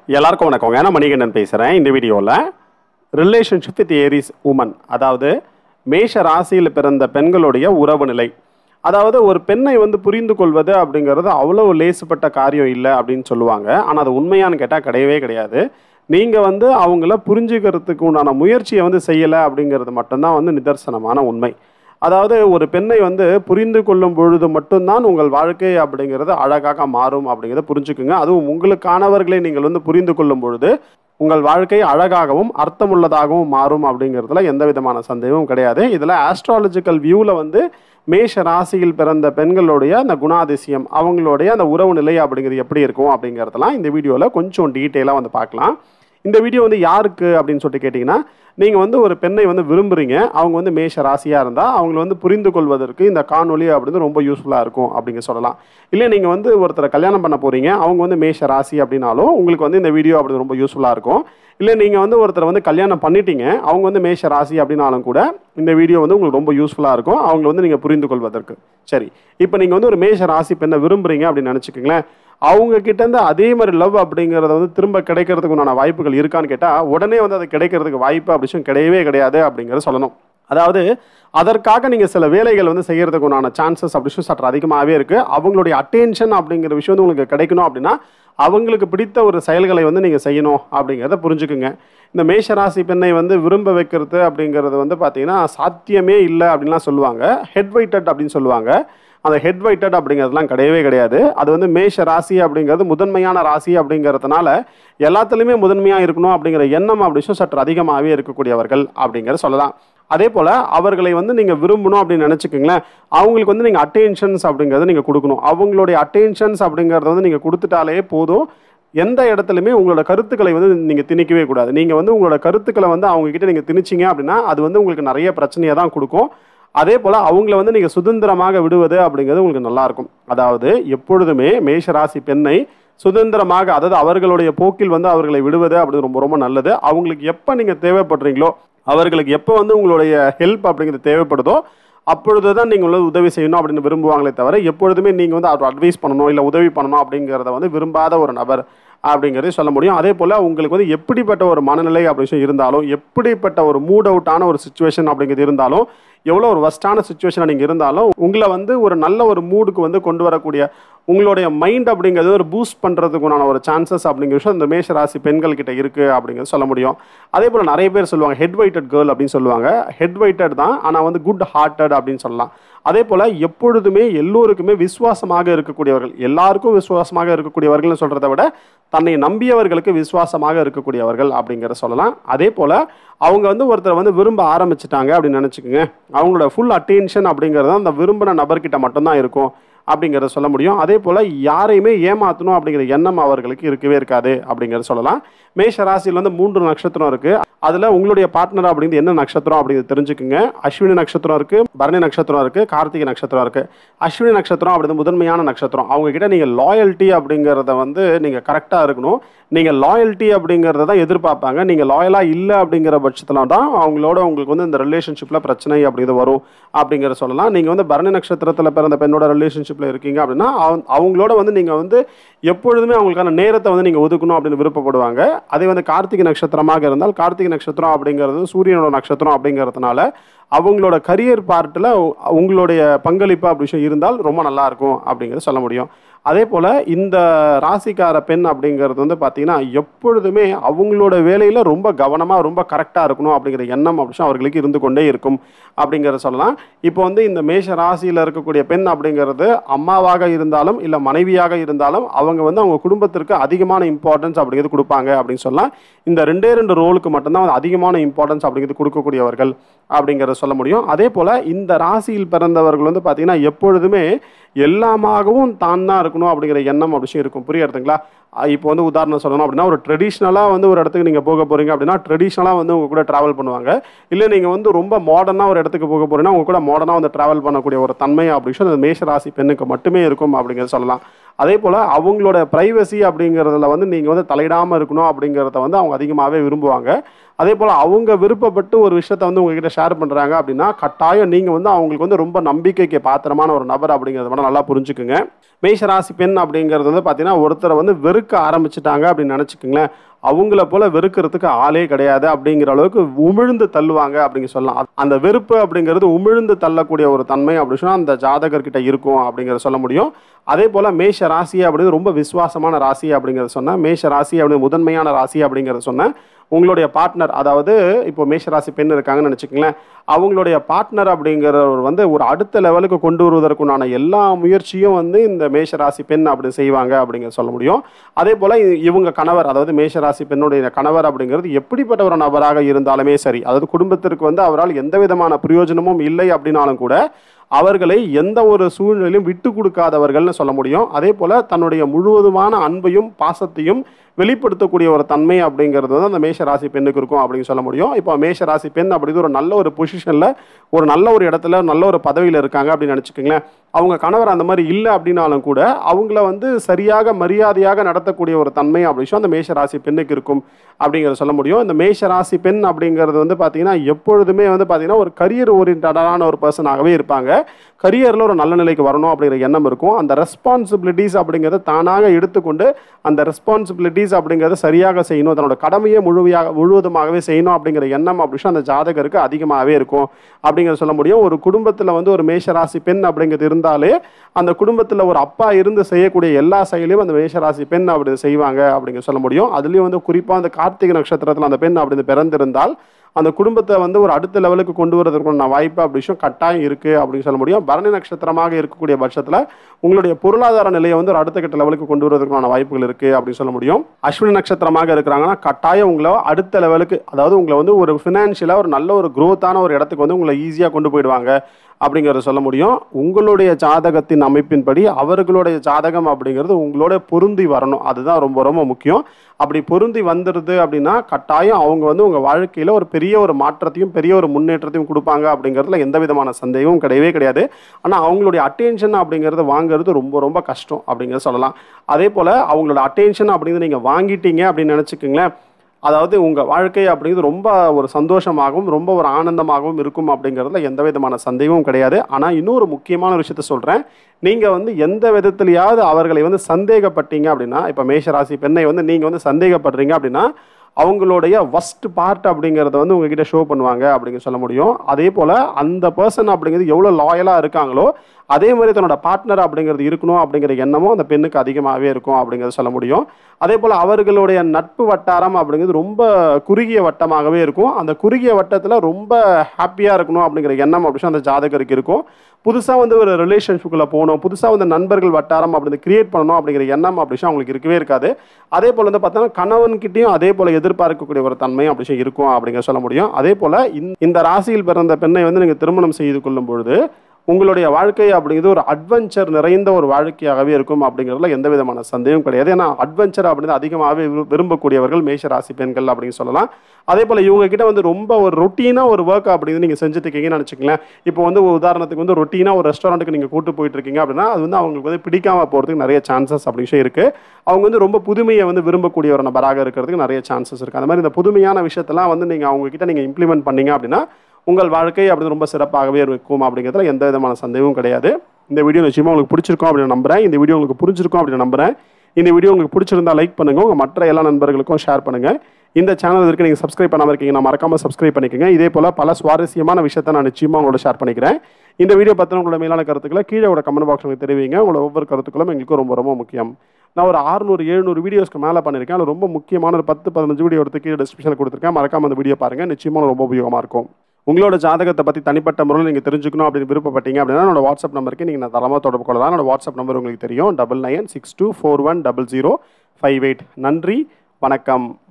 எல்லாருக்கும் வணக்கங்க நான் மணிகண்டன் பேசுகிறேன் இந்த வீடியோவில் ரிலேஷன்ஷிப் வித் ஏரிஸ் உமன் அதாவது மேஷ ராசியில் பிறந்த பெண்களுடைய உறவு நிலை அதாவது ஒரு பெண்ணை வந்து புரிந்து கொள்வது அப்படிங்கிறது அவ்வளோ லேசுப்பட்ட காரியம் இல்லை அப்படின்னு சொல்லுவாங்க ஆனால் அது உண்மையான்னு கேட்டால் கிடையவே கிடையாது நீங்கள் வந்து அவங்கள புரிஞ்சுக்கிறதுக்கு உண்டான முயற்சியை வந்து செய்யலை அப்படிங்கிறது மட்டும்தான் வந்து நிதர்சனமான உண்மை அதாவது ஒரு பெண்ணை வந்து புரிந்து கொள்ளும் பொழுது மட்டும்தான் உங்கள் வாழ்க்கை அப்படிங்கிறது அழகாக மாறும் அப்படிங்கிறத புரிஞ்சுக்குங்க அதுவும் உங்களுக்கானவர்களை நீங்கள் வந்து புரிந்து கொள்ளும் பொழுது உங்கள் வாழ்க்கை அழகாகவும் அர்த்தமுள்ளதாகவும் மாறும் அப்படிங்கிறதுல எந்த விதமான சந்தேகமும் கிடையாது இதில் ஆஸ்ட்ராலஜிக்கல் வியூவில் வந்து மேஷ ராசியில் பிறந்த பெண்களுடைய அந்த குணாதிசயம் அவங்களுடைய அந்த உறவு நிலை அப்படிங்கிறது எப்படி இருக்கும் அப்படிங்கிறதெல்லாம் இந்த வீடியோவில் கொஞ்சம் டீட்டெயிலாக வந்து பார்க்கலாம் இந்த வீடியோ வந்து யாருக்கு அப்படின்னு சொல்லிட்டு கேட்டிங்கன்னா நீங்கள் வந்து ஒரு பெண்ணை வந்து விரும்புகிறீங்க அவங்க வந்து மேஷ ராசியாக இருந்தால் அவங்கள வந்து புரிந்து கொள்வதற்கு இந்த காணொலி அப்படிங்கிறது ரொம்ப யூஸ்ஃபுல்லாக இருக்கும் அப்படிங்க சொல்லலாம் இல்லை நீங்கள் வந்து ஒருத்தரை கல்யாணம் பண்ண போகிறீங்க அவங்க வந்து மேஷ ராசி அப்படின்னாலும் உங்களுக்கு வந்து இந்த வீடியோ அப்படி ரொம்ப யூஸ்ஃபுல்லாக இருக்கும் இல்லை நீங்கள் வந்து ஒருத்தரை வந்து கல்யாணம் பண்ணிட்டீங்க அவங்க வந்து மேஷ ராசி அப்படின்னாலும் கூட இந்த வீடியோ வந்து உங்களுக்கு ரொம்ப யூஸ்ஃபுல்லாக இருக்கும் அவங்கள வந்து நீங்கள் புரிந்து கொள்வதற்கு சரி இப்போ நீங்கள் வந்து ஒரு மேஷ ராசி பெண்ணை விரும்புகிறீங்க அப்படின்னு நினச்சிக்கோங்களேன் அவங்க கிட்ட இருந்து அதே மாதிரி லவ் அப்படிங்கிறத வந்து திரும்ப கிடைக்கிறதுக்கு உண்டான வாய்ப்புகள் இருக்கான்னு கேட்டால் உடனே வந்து அது கிடைக்கிறதுக்கு வாய்ப்பு அப்படி விஷயம் கிடையவே கிடையாது அப்படிங்கிறத சொல்லணும் அதாவது அதற்காக நீங்கள் சில வேலைகள் வந்து செய்கிறதுக்கு உண்டான சான்சஸ் அப்படி விஷயம் சற்று அதிகமாகவே இருக்குது அவங்களுடைய அட்டென்ஷன் அப்படிங்கிற விஷயம் வந்து உங்களுக்கு கிடைக்கணும் அப்படின்னா அவங்களுக்கு பிடித்த ஒரு செயல்களை வந்து நீங்கள் செய்யணும் அப்படிங்கிறத புரிஞ்சுக்குங்க இந்த மேஷராசி பெண்ணை வந்து விரும்ப வைக்கிறது அப்படிங்கிறது வந்து பார்த்தீங்கன்னா சாத்தியமே இல்லை அப்படின்லாம் சொல்லுவாங்க ஹெட் வைட்டட் அப்படின்னு சொல்லுவாங்க அந்த ஹெட் வைட்டட் அப்படிங்கிறதுலாம் கிடையவே கிடையாது அது வந்து மேஷ ராசி அப்படிங்கிறது முதன்மையான ராசி அப்படிங்கிறதுனால எல்லாத்துலேயுமே முதன்மையாக இருக்கணும் அப்படிங்கிற எண்ணம் அப்படி விஷயம் சற்று அதிகமாகவே இருக்கக்கூடியவர்கள் அப்படிங்கிறத சொல்லலாம் அதே போல் அவர்களை வந்து நீங்கள் விரும்பணும் அப்படின்னு நினச்சிக்கோங்களேன் அவங்களுக்கு வந்து நீங்கள் அட்டென்ஷன்ஸ் அப்படிங்கிறத நீங்கள் கொடுக்கணும் அவங்களுடைய அட்டென்ஷன்ஸ் அப்படிங்கிறத வந்து நீங்கள் கொடுத்துட்டாலே போதும் எந்த இடத்துலையுமே உங்களோட கருத்துக்களை வந்து நீங்கள் திணிக்கவே கூடாது நீங்கள் வந்து உங்களோட கருத்துக்களை வந்து அவங்க கிட்ட நீங்கள் திணிச்சிங்க அப்படின்னா அது வந்து உங்களுக்கு நிறைய பிரச்சனையை தான் கொடுக்கும் அதே போல் அவங்கள வந்து நீங்கள் சுதந்திரமாக விடுவது அப்படிங்கிறது உங்களுக்கு நல்லாயிருக்கும் அதாவது எப்பொழுதுமே மேஷராசி பெண்ணை சுதந்திரமாக அதாவது அவர்களுடைய போக்கில் வந்து அவர்களை விடுவது அப்படி ரொம்ப ரொம்ப நல்லது அவங்களுக்கு எப்போ நீங்கள் தேவைப்படுறீங்களோ அவர்களுக்கு எப்போ வந்து உங்களுடைய ஹெல்ப் அப்படிங்கிறது தேவைப்படுதோ அப்பொழுது தான் நீங்கள் வந்து உதவி செய்யணும் அப்படின்னு விரும்புவாங்களே தவிர எப்பொழுதுமே நீங்கள் வந்து அவர் அட்வைஸ் பண்ணணும் இல்லை உதவி பண்ணணும் அப்படிங்கிறத வந்து விரும்பாத ஒரு நபர் அப்படிங்கிறதையும் சொல்ல முடியும் அதே போல் உங்களுக்கு வந்து எப்படிப்பட்ட ஒரு மனநிலை அப்படி விஷயம் இருந்தாலும் எப்படிப்பட்ட ஒரு மூட் அவுட்டான ஒரு சுச்சுவேஷன் அப்படிங்கிறது இருந்தாலும் எவ்வளோ ஒரு வஸ்டான சுச்சுவேஷனாக நீங்கள் இருந்தாலும் உங்களை வந்து ஒரு நல்ல ஒரு மூடுக்கு வந்து கொண்டு வரக்கூடிய உங்களுடைய மைண்ட் அப்படிங்கிறது ஒரு பூஸ்ட் பண்ணுறதுக்குண்டான ஒரு சான்சஸ் அப்படிங்கிற விஷயம் இந்த மேஷ ராசி பெண்கள் கிட்ட இருக்குது அப்படிங்கிறது சொல்ல முடியும் அதே போல் நிறைய பேர் சொல்லுவாங்க ஹெட் வைட்டட் கேர்ள் அப்படின்னு சொல்லுவாங்க ஹெட் வைட்டட் தான் ஆனால் வந்து குட் ஹார்ட்டட் அப்படின்னு சொல்லலாம் அதே போல் எப்பொழுதுமே எல்லோருக்குமே விசுவாசமாக இருக்கக்கூடியவர்கள் எல்லாருக்கும் விசுவாசமாக இருக்கக்கூடியவர்கள்னு சொல்கிறத விட தன்னை நம்பியவர்களுக்கு விசுவாசமாக இருக்கக்கூடியவர்கள் அப்படிங்கிற சொல்லலாம் அதே போல் அவங்க வந்து ஒருத்தரை வந்து விரும்ப ஆரம்பிச்சிட்டாங்க அப்படின்னு நினச்சிக்கோங்க அவங்களோட ஃபுல் அட்டென்ஷன் அப்படிங்கிறது அந்த விரும்பின நபர்கிட்ட மட்டும்தான் இருக்கும் அப்படிங்கிறத சொல்ல முடியும் அதே போல் யாரையுமே ஏமாற்றணும் அப்படிங்கிற எண்ணம் அவர்களுக்கு இருக்கவே இருக்காது அப்படிங்கிறத சொல்லலாம் மேஷ ராசியில் வந்து மூன்று நட்சத்திரம் இருக்குது அதில் உங்களுடைய பார்ட்னர் அப்படிங்கிறது என்ன நட்சத்திரம் அப்படிங்கிறது தெரிஞ்சுக்குங்க அஸ்வினி நட்சத்திரம் இருக்குது பரணி நட்சத்திரம் இருக்குது கார்த்திகை நட்சத்திரம் இருக்குது அஸ்வினி நட்சத்திரம் அப்படிங்கிறது முதன்மையான நட்சத்திரம் அவங்க கிட்ட நீங்கள் லாயல்ட்டி அப்படிங்கிறத வந்து நீங்கள் கரெக்டாக இருக்கணும் நீங்கள் லாயல்ட்டி அப்படிங்கிறத தான் எதிர்பார்ப்பாங்க நீங்கள் லாயலாக இல்லை அப்படிங்கிற பட்சத்தில் தான் அவங்களோட உங்களுக்கு வந்து இந்த ரிலேஷன்ஷிப்பில் பிரச்சனை அப்படிங்கிறது வரும் அப்படிங்கிற சொல்லலாம் நீங்கள் வந்து பரணி நட்சத்திரத்தில் பிறந்த பெண்ணோட ரிலேஷன்ஷிப்பில் இருக்கீங்க அப்படின்னா அவங்க- அவங்களோட வந்து நீங்கள் வந்து எப்பொழுதுமே அவங்களுக்கான நேரத்தை வந்து நீங்கள் ஒதுக்கணும் அப்படின்னு விருப்பப்படுவாங்க அதே வந்து கார்த்திகை நட்சத்திரமாக இருந்தால் கார்த்திகை நட்சத்திரம் அப்படிங்கிறது சூரியனோட நட்சத்திரம் அப்படிங்கிறதுனால அவங்களோட கரியர் பார்ட்டில் உங்களுடைய பங்களிப்பு அப்படி விஷயம் இருந்தால் ரொம்ப நல்லா இருக்கும் அப்படிங்கிறத சொல்ல முடியும் அதே போல் இந்த ராசிக்கார பெண் அப்படிங்கிறது வந்து பார்த்தீங்கன்னா எப்பொழுதுமே அவங்களோட வேலையில் ரொம்ப கவனமாக ரொம்ப கரெக்டாக இருக்கணும் அப்படிங்கிற எண்ணம் அப்படி விஷயம் அவர்களுக்கு இருந்து கொண்டே இருக்கும் அப்படிங்கிறத சொல்லலாம் இப்போ வந்து இந்த மேஷ ராசியில் இருக்கக்கூடிய பெண் அப்படிங்கிறது அம்மாவாக இருந்தாலும் இல்லை மனைவியாக இருந்தாலும் அவங்க வந்து அவங்க குடும்பத்திற்கு அதிகமான இம்பார்ட்டன்ஸ் அப்படிங்கிறது கொடுப்பாங்க அப்படின்னு சொல்லலாம் இந்த ரெண்டே ரெண்டு ரோலுக்கு மட்டும்தான் வந்து அதிகமான இம்பார்ட்டன்ஸ் அப்படிங்கிறது கொடுக்கக்கூடியவர்கள் அப்படிங்கிறத சொல்ல முடியும் அதே போல் இந்த ராசியில் பிறந்தவர்கள் வந்து பார்த்தீங்கன்னா எப்பொழுதுமே எல்லாமாகவும் தான் தான் இருக்கணும் அப்படிங்கிற எண்ணம் அப்படி விஷயம் இருக்கும் புரியுறதுங்களா அஹ் இப்போ வந்து உதாரணம் சொல்லணும் அப்படின்னா ஒரு ட்ரெடிஷ்னலாக வந்து ஒரு இடத்துக்கு நீங்கள் போக போகிறீங்க அப்படின்னா ட்ரெடிஷ்னலாக வந்து உங்க கூட ட்ராவல் பண்ணுவாங்க இல்லை நீங்கள் வந்து ரொம்ப மாடர்னாக ஒரு இடத்துக்கு போக போகிறீங்கன்னா உங்க கூட மாடர்னாக வந்து ட்ராவல் பண்ணக்கூடிய ஒரு தன்மை அப்படி விஷயம் அந்த மேஷ ராசி பெண்ணுக்கு மட்டுமே இருக்கும் அப்படிங்கிறத சொல்லலாம் அதே போல் அவங்களோட ப்ரைவசி அப்படிங்கிறதுல வந்து நீங்கள் வந்து தலையிடாமல் இருக்கணும் அப்படிங்கிறத வந்து அவங்க அதிகமாகவே விரும்புவாங்க அதே போல் அவங்க விருப்பப்பட்டு ஒரு விஷயத்த வந்து உங்ககிட்ட ஷேர் பண்ணுறாங்க அப்படின்னா கட்டாயம் நீங்கள் வந்து அவங்களுக்கு வந்து ரொம்ப நம்பிக்கைக்கு பாத்திரமான ஒரு நபர் அப்படிங்கிறத மட்டும் நல்லா புரிஞ்சுக்குங்க மேஷராசி பெண் அப்படிங்கிறது வந்து பார்த்தீங்கன்னா ஒருத்தரை வந்து வெறுக்க ஆரம்பிச்சிட்டாங்க அப்படின்னு நினச்சிக்கோங்களேன் அவங்கள போல வெறுக்கிறதுக்கு ஆளே கிடையாது அப்படிங்கிற அளவுக்கு உமிழ்ந்து தள்ளுவாங்க அப்படிங்க சொல்லலாம் அந்த வெறுப்பு அப்படிங்கிறது உமிழ்ந்து தள்ளக்கூடிய ஒரு தன்மை அப்படின்னு சொன்னால் அந்த ஜாதகர்கிட்ட இருக்கும் அப்படிங்கிறத சொல்ல முடியும் அதே போல் மேஷ ராசி அப்படிங்கிறது ரொம்ப விசுவாசமான ராசி அப்படிங்கிறத சொன்னேன் மேஷ ராசி அப்படிங்கிறது முதன்மையான ராசி அப்படிங்கிறத சொன்னேன் உங்களுடைய பார்ட்னர் அதாவது இப்போ மேஷராசி பெண் இருக்காங்கன்னு நினச்சிக்கங்களேன் அவங்களுடைய பார்ட்னர் அப்படிங்கிறவர் வந்து ஒரு அடுத்த லெவலுக்கு கொண்டு வருவதற்குண்டான எல்லா முயற்சியும் வந்து இந்த மேஷராசி பெண் அப்படி செய்வாங்க அப்படிங்கிற சொல்ல முடியும் அதே போல் இவங்க கணவர் அதாவது மேஷராசி பெண்ணுடைய கணவர் அப்படிங்கிறது எப்படிப்பட்ட ஒரு நபராக இருந்தாலுமே சரி அதாவது குடும்பத்திற்கு வந்து அவரால் எந்த விதமான பிரயோஜனமும் இல்லை அப்படின்னாலும் கூட அவர்களை எந்த ஒரு சூழ்நிலையிலும் விட்டு கொடுக்காதவர்கள்னு சொல்ல முடியும் அதே போல் தன்னுடைய முழுவதுமான அன்பையும் பாசத்தையும் வெளிப்படுத்தக்கூடிய ஒரு தன்மை அப்படிங்கிறது வந்து அந்த மேஷ ராசி பெண்ணுக்கு இருக்கும் அப்படின்னு சொல்ல முடியும் இப்போ மேஷ ராசி பெண் அப்படிங்கிறது ஒரு நல்ல ஒரு பொசிஷனில் ஒரு நல்ல ஒரு இடத்துல நல்ல ஒரு பதவியில் இருக்காங்க அப்படின்னு நினச்சிக்கோங்களேன் அவங்க கணவர் அந்த மாதிரி இல்லை அப்படின்னாலும் கூட அவங்கள வந்து சரியாக மரியாதையாக நடத்தக்கூடிய ஒரு தன்மை அப்படி விஷயம் அந்த மேஷ ராசி பெண்ணுக்கு இருக்கும் அப்படிங்கிறத சொல்ல முடியும் இந்த மேஷ ராசி பெண் அப்படிங்கிறது வந்து பார்த்தீங்கன்னா எப்பொழுதுமே வந்து பார்த்தீங்கன்னா ஒரு கரியர் ஓரியன்டான ஒரு பர்சனாகவே இருப்பாங்க கரியரில் ஒரு நல்ல நிலைக்கு வரணும் அப்படிங்கிற எண்ணம் இருக்கும் அந்த ரெஸ்பான்சிபிலிட்டிஸ் அப்படிங்கிறத தானாக எடுத்துக்கொண்டு அந்த ரெஸ்பான்சிபிலிட்டிஸ் அப்படிங்கிறத சரியாக செய்யணும் தன்னோட கடமையை முழுமையாக முழுவதுமாகவே செய்யணும் அப்படிங்கிற எண்ணம் அப்படி அந்த ஜாதகருக்கு அதிகமாகவே இருக்கும் அப்படிங்கிறத சொல்ல முடியும் ஒரு குடும்பத்தில் வந்து ஒரு மேஷராசி பெண் அப்படிங்கிறது இருந்தாலே அந்த குடும்பத்தில் ஒரு அப்பா இருந்து செய்யக்கூடிய எல்லா செயலையும் அந்த மேஷராசி பெண் அப்படி செய்வாங்க அப்படிங்கிற சொல்ல முடியும் அதுலேயும் வந்து குறிப்பாக அந்த கார்த்திகை நட்சத்திரத்தில் அந்த பெண் அப்படி பிறந்திருந்தால் அந்த குடும்பத்தை வந்து ஒரு அடுத்த லெவலுக்கு கொண்டு வரதுக்கான வாய்ப்பு அப்படி விஷயம் கட்டாயம் இருக்குது அப்படின்னு சொல்ல முடியும் பரணி நட்சத்திரமாக இருக்கக்கூடிய பட்சத்தில் உங்களுடைய பொருளாதார நிலையை வந்து ஒரு அடுத்த கட்ட லெவலுக்கு கொண்டு வரதுக்கான வாய்ப்புகள் இருக்குது அப்படின்னு சொல்ல முடியும் அஸ்வினி நட்சத்திரமாக இருக்கிறாங்கன்னா கட்டாயம் உங்களை அடுத்த லெவலுக்கு அதாவது உங்களை வந்து ஒரு ஃபினான்ஷியலாக ஒரு நல்ல ஒரு growth-ஆன ஒரு இடத்துக்கு வந்து உங்களை ஈஸியாக கொண்டு போயிடுவாங்க அப்படிங்கிறத சொல்ல முடியும் உங்களுடைய ஜாதகத்தின் அமைப்பின்படி அவர்களுடைய ஜாதகம் அப்படிங்கிறது உங்களோட பொருந்தி வரணும் அதுதான் ரொம்ப ரொம்ப முக்கியம் அப்படி பொருந்தி வந்துடுது அப்படின்னா கட்டாயம் அவங்க வந்து உங்கள் வாழ்க்கையில் ஒரு பெரிய ஒரு மாற்றத்தையும் பெரிய ஒரு முன்னேற்றத்தையும் கொடுப்பாங்க அப்படிங்கிறதுல எந்த விதமான சந்தேகமும் கிடையவே கிடையாது ஆனால் அவங்களுடைய அட்டென்ஷன் அப்படிங்கிறது வாங்குறது ரொம்ப ரொம்ப கஷ்டம் அப்படிங்கிறத சொல்லலாம் அதே போல் அவங்களோட அட்டென்ஷன் அப்படிங்கிறது நீங்கள் வாங்கிட்டீங்க அப்படின்னு நினச்சிக்கோங்களேன் அதாவது உங்கள் வாழ்க்கை அப்படிங்கிறது ரொம்ப ஒரு சந்தோஷமாகவும் ரொம்ப ஒரு ஆனந்தமாகவும் இருக்கும் அப்படிங்கிறதுல எந்த விதமான சந்தேகமும் கிடையாது ஆனால் இன்னொரு முக்கியமான ஒரு விஷயத்த சொல்கிறேன் நீங்கள் வந்து எந்த விதத்துலையாவது அவர்களை வந்து சந்தேகப்பட்டீங்க அப்படின்னா இப்போ மேஷராசி பெண்ணை வந்து நீங்கள் வந்து சந்தேகப்படுறீங்க அப்படின்னா அவங்களுடைய ஒஸ்ட் பார்ட் அப்படிங்கிறத வந்து உங்ககிட்ட ஷோ பண்ணுவாங்க அப்படிங்க சொல்ல முடியும் அதே போல் அந்த பர்சன் அப்படிங்கிறது எவ்வளோ லாயலாக இருக்காங்களோ அதே மாதிரி தன்னோட பார்ட்னர் அப்படிங்கிறது இருக்கணும் அப்படிங்கிற எண்ணமும் அந்த பெண்ணுக்கு அதிகமாகவே இருக்கும் அப்படிங்கிறத சொல்ல முடியும் அதே போல் அவர்களுடைய நட்பு வட்டாரம் அப்படிங்கிறது ரொம்ப குறுகிய வட்டமாகவே இருக்கும் அந்த குறுகிய வட்டத்தில் ரொம்ப ஹாப்பியாக இருக்கணும் அப்படிங்கிற எண்ணம் அப்படின்னு அந்த ஜாதகருக்கு இருக்கும் புதுசாக வந்து ஒரு ரிலேஷன்ஷிப்புக்குள்ளே போகணும் புதுசாக வந்து நண்பர்கள் வட்டாரம் அப்படி கிரியேட் பண்ணணும் அப்படிங்கிற எண்ணம் அப்படி விஷயம் அவங்களுக்கு இருக்கவே இருக்காது அதே போல் வந்து பார்த்தோன்னா கணவன்கிட்டயும் அதே போல் எதிர்பார்க்கக்கூடிய ஒரு தன்மை அப்படி விஷயம் இருக்கும் அப்படிங்கிற சொல்ல முடியும் அதே போல் இந்த ராசியில் பிறந்த பெண்ணை வந்து நீங்கள் திருமணம் செய்து கொள்ளும் பொழுது உங்களுடைய வாழ்க்கை அப்படிங்கிறது ஒரு அட்வென்ச்சர் நிறைந்த ஒரு வாழ்க்கையாகவே இருக்கும் அப்படிங்கிறதுல எந்த விதமான சந்தேகம் கிடையாது ஏன்னா அட்வென்ச்சர் அப்படிங்கிறது அதிகமாகவே விரு- விரும்பக்கூடியவர்கள் மேஷ ராசி பெண்கள் அப்படின்னு சொல்லலாம் அதே போல் இவங்க கிட்ட வந்து ரொம்ப ஒரு ரொட்டீனாக ஒரு ஒர்க் அப்படிங்கிறது நீங்கள் செஞ்சுட்டு இருக்கீங்கன்னு நினச்சிக்கலாம் இப்போ வந்து ஒரு உதாரணத்துக்கு வந்து ரொட்டீனாக ஒரு ரெஸ்டாரண்ட்டுக்கு நீங்கள் கூட்டு போயிட்டு இருக்கீங்க அப்படின்னா அது வந்து அவங்களுக்கு வந்து பிடிக்காம போகிறதுக்கு நிறைய சான்சஸ் அப்படி விஷயம் இருக்குது அவங்க வந்து ரொம்ப புதுமையை வந்து விரும்பக்கூடிய ஒரு நபராக இருக்கிறதுக்கு நிறைய சான்சஸ் இருக்குது அந்த மாதிரி இந்த புதுமையான விஷயத்தெல்லாம் வந்து நீங்கள் அவங்க கிட்ட நீங்கள் இம்ப்ளிமெண்ட் பண்ணீங்க அப்படின்னா உங்கள் வாழ்க்கை அப்படி ரொம்ப சிறப்பாகவே இருக்கும் அப்படிங்கிறதுல எந்த விதமான சந்தேகமும் கிடையாது இந்த வீடியோ நிச்சயமாக உங்களுக்கு பிடிச்சிருக்கும் அப்படின்னு நம்புறேன் இந்த வீடியோ உங்களுக்கு புரிஞ்சிருக்கும் அப்படின்னு நம்புறேன் இந்த வீடியோ உங்களுக்கு பிடிச்சிருந்தா லைக் பண்ணுங்க உங்கள் மற்ற எல்லா நண்பர்களுக்கும் ஷேர் பண்ணுங்க இந்த சேனல் இருக்கு நீங்கள் சப்ஸ்கிரைப் பண்ணாமல் இருக்கீங்கன்னா மறக்காம சப்ஸ்கிரைப் பண்ணிக்கோங்க இதே போல் பல சுவாரஸ்யமான விஷயத்தை நான் நிச்சயமாக உங்களோட ஷேர் பண்ணிக்கிறேன் இந்த வீடியோ பற்றின உங்களோட மேலான கருத்துக்களை கீழே உள்ள கமெண்ட் பாக்ஸில் தெரிவிங்க உங்களோட ஒவ்வொரு கருத்துக்களும் எங்களுக்கு ரொம்ப ரொம்ப முக்கியம் நான் ஒரு 600 எழுநூறு வீடியோஸ்க்கு மேலே பண்ணியிருக்கேன் அதில் ரொம்ப முக்கியமான ஒரு பத்து பதினஞ்சு வீடியோ எடுத்து கீழே டிஸ்கிரிப்ஷனில் கொடுத்துருக்கேன் மறக்காம அந்த வீடியோ பாருங்கள் நிச்சயமாக ரொம்ப உபயோகமாக இருக்கும் உங்களோட ஜாதகத்தை பற்றி தனிப்பட்ட முறையில் நீங்கள் தெரிஞ்சுக்கணும் அப்படின்னு விருப்பப்பட்டீங்க அப்படின்னா என்னோட வாட்ஸ்அப் நம்பருக்கு நீங்கள் நான் தரமாக தொடர்பு கொள்ளலாம் என்னோட வாட்ஸ்அப் நம்பர் உங்களுக்கு தெரியும் double nine six two four one double zero five eight நன்றி வணக்கம்